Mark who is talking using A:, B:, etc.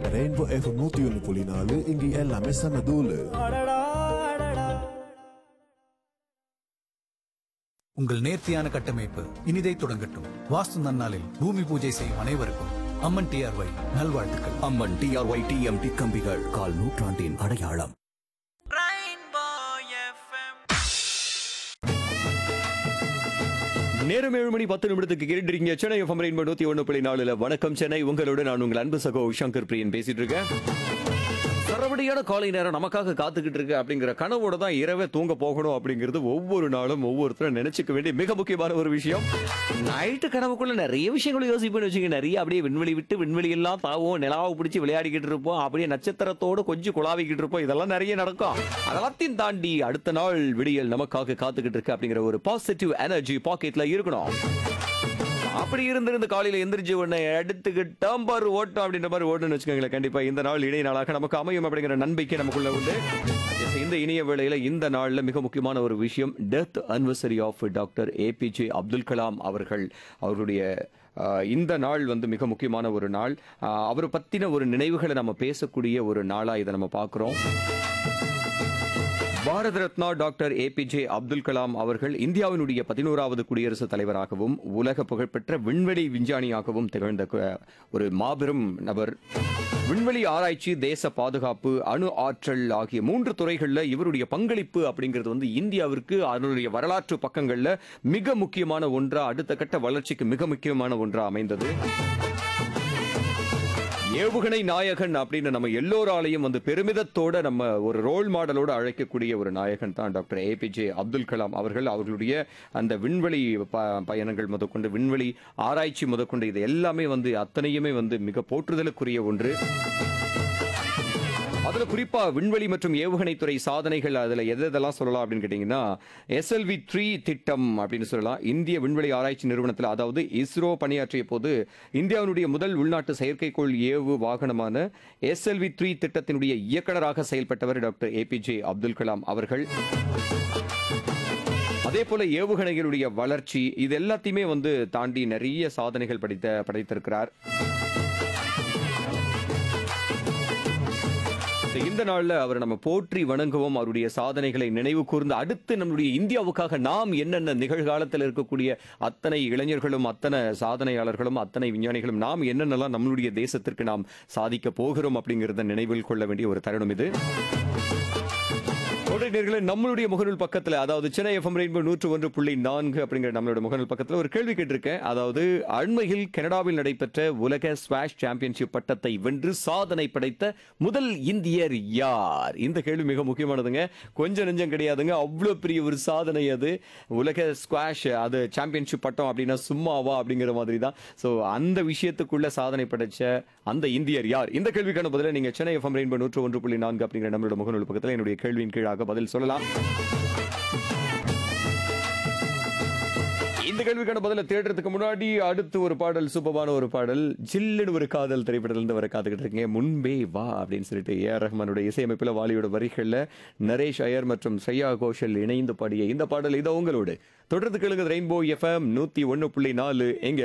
A: rainbow FM நூத்தி ஒன்று புள்ளி நாலு இங்க எல்லாமே செம தூளு
B: உங்கள் நேர்த்தியான கட்டமைப்பு இனிதை தொடங்கட்டும் வாஸ்து நன்னாளில் பூமி பூஜை செய்யும் அனைவருக்கும் அம்மன் டிஆர்ஒய் நல்வாழ்த்துக்கள்
C: அம்மன் டிஆர்ஒய் டிஎம்டி கம்பிகள் கால் நூற்றாண்டின் அடையாளம் நேரம் ஏழு மணி பத்து நிமிடத்துக்கு கேட்டுறீங்க சென்னை எஃப்எம் ரெயின்போ நூத்தி ஒன்று புள்ளி நாலுல வணக்கம் சென்னை உங்களோட நான் உங்கள் அன்பு சகோ சங்கர் பிரியன் பேசிட்டு இருக்கேன் சரவடியான காலை நேரம் நமக்காக காத்துக்கிட்டு இருக்கு அப்படிங்கிற கனவோட தான் இரவே தூங்க போகணும் அப்படிங்கிறது ஒவ்வொரு நாளும் ஒவ்வொருத்தரும் நினைச்சுக்க வேண்டிய மிக முக்கியமான ஒரு விஷயம் நைட்டு கனவுக்குள்ள நிறைய விஷயங்களை யோசிப்பேன்னு வச்சுங்க நிறைய அப்படியே விண்வெளி விட்டு விண்வெளி எல்லாம் தாவும் நிலாவை பிடிச்சி விளையாடிக்கிட்டு இருப்போம் அப்படியே நட்சத்திரத்தோடு கொஞ்சம் குழாவிக்கிட்டு இருப்போம் இதெல்லாம் நிறைய நடக்கும் அதெல்லாத்தையும் தாண்டி அடுத்த நாள் விடியல் நமக்காக காத்துக்கிட்டு இருக்கு அப்படிங்கிற ஒரு பாசிட்டிவ் எனர்ஜி பாக்கெட்ல இருக்கணும் அப்படி இருந்திருந்து காலையில எந்திரிச்சு உடனே எடுத்துக்கிட்டாம் பாரு ஓட்டம் அப்படின்ற மாதிரி ஓடணும்னு வச்சுக்கோங்களேன் கண்டிப்பா இந்த நாள் இணைய நாளாக நமக்கு அமையும் அப்படிங்கிற நம்பிக்கை நமக்குள்ள உண்டு Yes, இந்த இனிய வேளையில இந்த நாள்ல மிக முக்கியமான ஒரு விஷயம் death anniversary of doctor A P J Abdul Kalam அவர்கள் அவருடைய ஆஹ், இந்த நாள் வந்து மிக முக்கியமான ஒரு நாள் ஆஹ், அவரை பத்தின ஒரு நினைவுகளை நம்ம பேசக்கூடிய ஒரு நாளா இதை நம்ம பார்க்கிறோம் பாரத ரத்னா டாக்டர் ஏபிஜே அப்துல் கலாம் அவர்கள் இந்தியாவினுடைய பதினோராவது குடியரசுத் தலைவராகவும் உலக புகழ்பெற்ற விண்வெளி விஞ்ஞானியாகவும் திகழ்ந்த கு- ஒரு மாபெரும் நபர் விண்வெளி ஆராய்ச்சி தேச பாதுகாப்பு அணு ஆற்றல் ஆகிய மூன்று துறைகளில் இவருடைய பங்களிப்பு அப்படிங்கிறது வந்து இந்தியாவிற்கு அதனுடைய வரலாற்று பக்கங்கள்ல மிக முக்கியமான ஒன்றா அடுத்த கட்ட வளர்ச்சிக்கு மிக முக்கியமான ஒன்றா அமைந்தது ஏவுகணை நாயகன் அப்படின்னு நம்ம எல்லோராலையும் வந்து பெருமிதத்தோட நம்ம ஒரு ரோல் மாடலோட அழைக்கக்கூடிய ஒரு நாயகன் தான் டாக்டர் ஏபிஜே அப்துல் கலாம் அவர்கள் அவர்களுடைய அந்த விண்வெளி ப- பயணங்கள் முதற்கொண்டு விண்வெளி ஆராய்ச்சி முதற்கொண்டு இது எல்லாமே வந்து அத்தனையுமே வந்து மிக போற்றுதலுக்குரிய ஒன்று அதுல குறிப்பா விண்வெளி மற்றும் ஏவுகணை துறை சாதனைகள் அதுல எது எதெல்லாம் சொல்லலாம் அப்படின்னு கேட்டீங்கன்னா எஸ்எல்வி த்ரீ திட்டம் அப்படின்னு சொல்லலாம் இந்திய விண்வெளி ஆராய்ச்சி நிறுவனத்தில் அதாவது இஸ்ரோ பணியாற்றிய போது இந்தியாவினுடைய முதல் உள்நாட்டு செயற்கைக்கோள் ஏவு வாகனமான எஸ்எல்வி த்ரீ திட்டத்தினுடைய இயக்குனராக செயல்பட்டவர் டாக்டர் ஏபிஜே அப்துல் கலாம் அவர்கள் அதே போல ஏவுகணைகளுடைய வளர்ச்சி இது எல்லாத்தையுமே வந்து தாண்டி நிறைய சாதனைகள் படைத்த படைத்திருக்கிறார் So, இந்த நாள்ல அவரை நம்ம போற்றி வணங்குவோம் அவருடைய சாதனைகளை நினைவு கூர்ந்து அடுத்து நம்முடைய இந்தியாவுக்காக நாம் என்னென்ன நிகழ்காலத்தில் இருக்கக்கூடிய அத்தனை இளைஞர்களும் அத்தனை சாதனையாளர்களும் அத்தனை விஞ்ஞானிகளும் நாம் என்னென்னலாம் நம்மளுடைய தேசத்திற்கு நாம் சாதிக்க போகிறோம் அப்படிங்கறத நினைவில் கொள்ள வேண்டிய ஒரு தருணம் இது நேர்களே நம்மளுடைய முகநூல் பக்கத்துல அதாவது சென்னை எஃப்எம் ரெயின்போ நூற்று ஒன்று புள்ளி நான்கு அப்படிங்கிற நம்மளோட முகநூல் பக்கத்துல ஒரு கேள்வி கேட்டிருக்கேன் அதாவது அண்மையில் கனடாவில் நடைபெற்ற உலக ஸ்வாஷ் சாம்பியன்ஷிப் பட்டத்தை வென்று சாதனை படைத்த முதல் இந்தியர் யார் இந்த கேள்வி மிக முக்கியமானதுங்க கொஞ்சம் நெஞ்சம் கிடையாதுங்க அவ்வளவு பெரிய ஒரு சாதனை அது உலக ஸ்குவாஷ் அது சாம்பியன்ஷிப் பட்டம் அப்படின்னா சும்மாவா அப்படிங்கிற மாதிரி தான் ஸோ அந்த விஷயத்துக்குள்ள சாதனை படைச்ச அந்த இந்தியர் யார் இந்த கேள்விக்கான பதில நீங்க சென்னை எஃப்எம் ரெயின்போ நூற்று ஒன்று புள்ளி நான்கு அப்படிங்கிற நம்மளோட முகநூல் பக்கத்தில் என்னுடைய கேள்வியின் கீழாக பதில் சொல்லலாம் இந்த கேள்விக்கான பதில தேடுறதுக்கு முன்னாடி அடுத்து ஒரு பாடல் சூப்பரான ஒரு பாடல் ஜில்லுன்னு ஒரு காதல் திரைப்படத்திலிருந்து வர காத்துக்கிட்டு இருக்கீங்க முன்பே வா அப்படின்னு சொல்லிட்டு ஏ ஆர் ரஹ்மானுடைய இசையமைப்பில் வாலியோட வரிகளில் நரேஷ் ஐயர் மற்றும் ஸ்ரேயா கோஷல் இணைந்து பாடிய இந்த பாடல் இதை உங்களோடு தொடர்ந்து கேளுங்க ரெயின்போ எஃப்எம் நூத்தி ஒன்னு புள்ளி நாலு எங்க